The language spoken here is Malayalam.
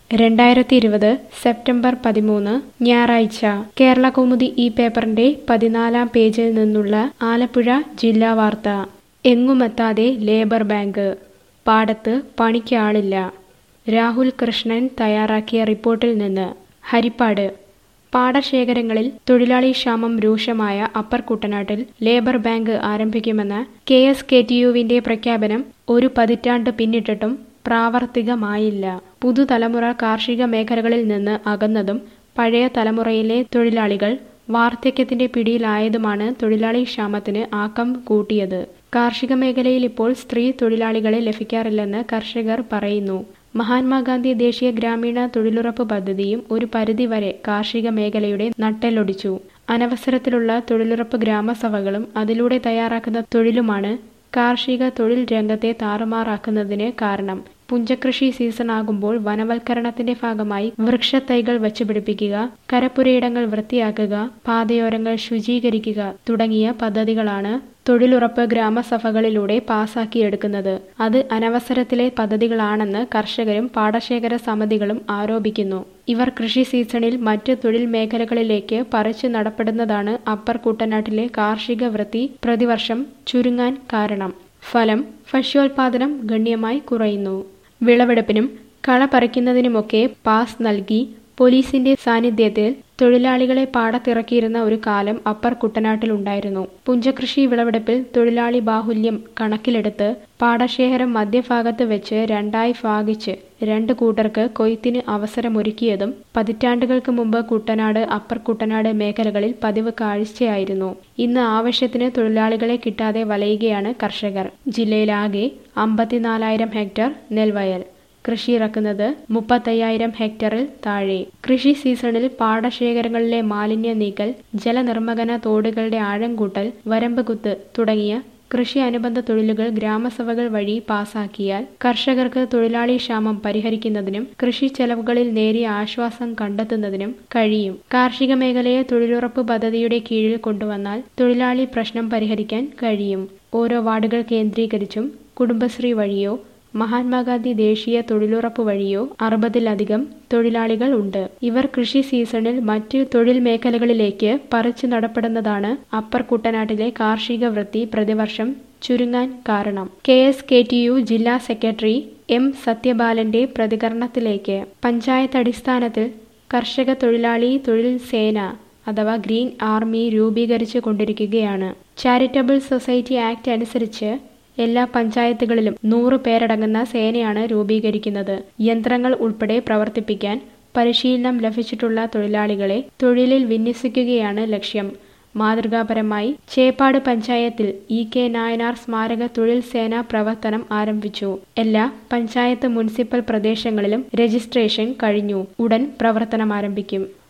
രണ്ടായിരത്തി ഇരുപത് സെപ്റ്റംബർ പതിമൂന്ന് ഞായറാഴ്ച കേരള കൗമുദി ഈ പേപ്പറിന്റെ പതിനാലാം പേജിൽ നിന്നുള്ള ആലപ്പുഴ ജില്ലാ വാർത്ത എങ്ങുമെത്താതെ ലേബർ ബാങ്ക് പാടത്ത് പണിക്ക് ആളില്ല രാഹുൽ കൃഷ്ണൻ തയ്യാറാക്കിയ റിപ്പോർട്ടിൽ നിന്ന് ഹരിപ്പാട് പാടശേഖരങ്ങളിൽ തൊഴിലാളി ക്ഷാമം രൂക്ഷമായ അപ്പർ കുട്ടനാട്ടിൽ ലേബർ ബാങ്ക് ആരംഭിക്കുമെന്ന കെ എസ് കെ ടി യുവിന്റെ പ്രഖ്യാപനം ഒരു പതിറ്റാണ്ട് പിന്നിട്ടിട്ടും പ്രാവർത്തികമായില്ല പുതുതലമുറ കാർഷിക മേഖലകളിൽ നിന്ന് അകന്നതും പഴയ തലമുറയിലെ തൊഴിലാളികൾ വാർദ്ധക്യത്തിന്റെ പിടിയിലായതുമാണ് തൊഴിലാളി ക്ഷാമത്തിന് ആക്കം കൂട്ടിയത് കാർഷിക മേഖലയിൽ ഇപ്പോൾ സ്ത്രീ തൊഴിലാളികളെ ലഭിക്കാറില്ലെന്ന് കർഷകർ പറയുന്നു മഹാത്മാഗാന്ധി ദേശീയ ഗ്രാമീണ തൊഴിലുറപ്പ് പദ്ധതിയും ഒരു പരിധിവരെ കാർഷിക മേഖലയുടെ നട്ടെല്ലൊടിച്ചു അനവസരത്തിലുള്ള തൊഴിലുറപ്പ് ഗ്രാമസഭകളും അതിലൂടെ തയ്യാറാക്കുന്ന തൊഴിലുമാണ് കാർഷിക തൊഴിൽ രംഗത്തെ താറുമാറാക്കുന്നതിന് കാരണം പുഞ്ചകൃഷി സീസൺ ആകുമ്പോൾ വനവൽക്കരണത്തിന്റെ ഭാഗമായി വൃക്ഷത്തൈകൾ വച്ചുപിടിപ്പിക്കുക കരപ്പുരയിടങ്ങൾ വൃത്തിയാക്കുക പാതയോരങ്ങൾ ശുചീകരിക്കുക തുടങ്ങിയ പദ്ധതികളാണ് തൊഴിലുറപ്പ് ഗ്രാമസഭകളിലൂടെ പാസാക്കിയെടുക്കുന്നത് അത് അനവസരത്തിലെ പദ്ധതികളാണെന്ന് കർഷകരും പാടശേഖര സമിതികളും ആരോപിക്കുന്നു ഇവർ കൃഷി സീസണിൽ മറ്റ് തൊഴിൽ മേഖലകളിലേക്ക് പറിച്ചു നടപ്പെടുന്നതാണ് അപ്പർ കുട്ടനാട്ടിലെ കാർഷിക വൃത്തി പ്രതിവർഷം ചുരുങ്ങാൻ കാരണം ഫലം ഭക്ഷ്യോൽപാദനം ഗണ്യമായി കുറയുന്നു വിളവെടുപ്പിനും കള പറിക്കുന്നതിനുമൊക്കെ പാസ് നൽകി പോലീസിന്റെ സാന്നിധ്യത്തിൽ തൊഴിലാളികളെ പാടത്തിറക്കിയിരുന്ന ഒരു കാലം അപ്പർ കുട്ടനാട്ടിലുണ്ടായിരുന്നു പുഞ്ചകൃഷി വിളവെടുപ്പിൽ തൊഴിലാളി ബാഹുല്യം കണക്കിലെടുത്ത് പാടശേഖരം മധ്യഭാഗത്ത് വെച്ച് രണ്ടായി ഭാഗിച്ച് രണ്ട് കൂട്ടർക്ക് കൊയ്ത്തിന് അവസരമൊരുക്കിയതും പതിറ്റാണ്ടുകൾക്ക് മുമ്പ് കുട്ടനാട് അപ്പർ കുട്ടനാട് മേഖലകളിൽ പതിവ് കാഴ്ചയായിരുന്നു ഇന്ന് ആവശ്യത്തിന് തൊഴിലാളികളെ കിട്ടാതെ വലയുകയാണ് കർഷകർ ജില്ലയിലാകെ അമ്പത്തിനാലായിരം ഹെക്ടർ നെൽവയൽ കൃഷി ഇറക്കുന്നത് മുപ്പത്തയ്യായിരം ഹെക്ടറിൽ താഴെ കൃഷി സീസണിൽ പാടശേഖരങ്ങളിലെ മാലിന്യ നീക്കൽ ജലനിർമ്മകന തോടുകളുടെ ആഴം കൂട്ടൽ വരമ്പ് കുത്ത് തുടങ്ങിയ കൃഷി അനുബന്ധ തൊഴിലുകൾ ഗ്രാമസഭകൾ വഴി പാസാക്കിയാൽ കർഷകർക്ക് തൊഴിലാളി ക്ഷാമം പരിഹരിക്കുന്നതിനും കൃഷി ചെലവുകളിൽ നേരിയ ആശ്വാസം കണ്ടെത്തുന്നതിനും കഴിയും കാർഷിക മേഖലയെ തൊഴിലുറപ്പ് പദ്ധതിയുടെ കീഴിൽ കൊണ്ടുവന്നാൽ തൊഴിലാളി പ്രശ്നം പരിഹരിക്കാൻ കഴിയും ഓരോ വാർഡുകൾ കേന്ദ്രീകരിച്ചും കുടുംബശ്രീ വഴിയോ മഹാത്മാഗാന്ധി ദേശീയ തൊഴിലുറപ്പ് വഴിയോ അറുപതിലധികം തൊഴിലാളികൾ ഉണ്ട് ഇവർ കൃഷി സീസണിൽ മറ്റ് തൊഴിൽ മേഖലകളിലേക്ക് പറിച്ചു നടപ്പെടുന്നതാണ് അപ്പർ കുട്ടനാട്ടിലെ കാർഷിക വൃത്തി പ്രതിവർഷം ചുരുങ്ങാൻ കാരണം K S K T U ജില്ലാ സെക്രട്ടറി എം സത്യബാലന്റെ പ്രതികരണത്തിലേക്ക് പഞ്ചായത്ത് അടിസ്ഥാനത്തിൽ കർഷക തൊഴിലാളി തൊഴിൽ സേന അഥവാ ഗ്രീൻ ആർമി രൂപീകരിച്ചു കൊണ്ടിരിക്കുകയാണ് ചാരിറ്റബിൾ സൊസൈറ്റി ആക്ട് അനുസരിച്ച് എല്ലാ പഞ്ചായത്തുകളിലും നൂറ് പേരടങ്ങുന്ന സേനയാണ് രൂപീകരിക്കുന്നത് യന്ത്രങ്ങൾ ഉൾപ്പെടെ പ്രവർത്തിപ്പിക്കാൻ പരിശീലനം ലഭിച്ചിട്ടുള്ള തൊഴിലാളികളെ തൊഴിലിൽ വിന്യസിക്കുകയാണ് ലക്ഷ്യം മാതൃകാപരമായി ചേപ്പാട് പഞ്ചായത്തിൽ ഇ കെ നായനാർ സ്മാരക തൊഴിൽ സേന പ്രവർത്തനം ആരംഭിച്ചു എല്ലാ പഞ്ചായത്ത് മുനിസിപ്പൽ പ്രദേശങ്ങളിലും രജിസ്ട്രേഷൻ കഴിഞ്ഞു ഉടൻ പ്രവർത്തനം ആരംഭിക്കും